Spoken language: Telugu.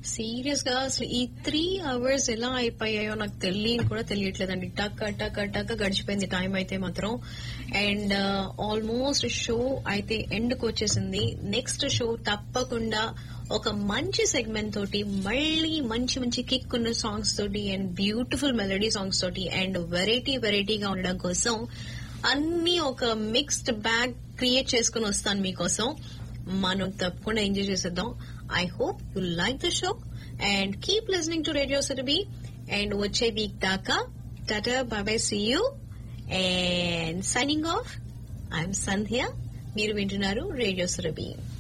సీరియస్ గా అసలు ఈ త్రీ అవర్స్ ఎలా అయిపోయాయో నాకు తెలియని కూడా తెలియట్లేదండి టక్ టక్ టక్ గడిచిపోయింది టైం అయితే మాత్రం అండ్ ఆల్మోస్ట్ షో అయితే ఎండ్ కు వచ్చేసింది నెక్స్ట్ షో తప్పకుండా ఒక మంచి సెగ్మెంట్ తోటి మళ్ళీ మంచి మంచి కిక్ ఉన్న సాంగ్స్ తోటి అండ్ బ్యూటిఫుల్ మెలడీ సాంగ్స్ తోటి అండ్ వెరైటీ వెరైటీగా ఉండడం కోసం అన్ని ఒక మిక్స్డ్ బ్యాగ్ క్రియేట్ చేసుకుని వస్తాను మీకోసం మనం తప్పకుండా ఎంజాయ్ చేసేద్దాం I hope you like the show and keep listening to radio Sirabi and వచ్చే వీక్ దాకా tata bye bye see you and signing off I'm Sandhya మీరు వింటున్నారు రేడియో సురభి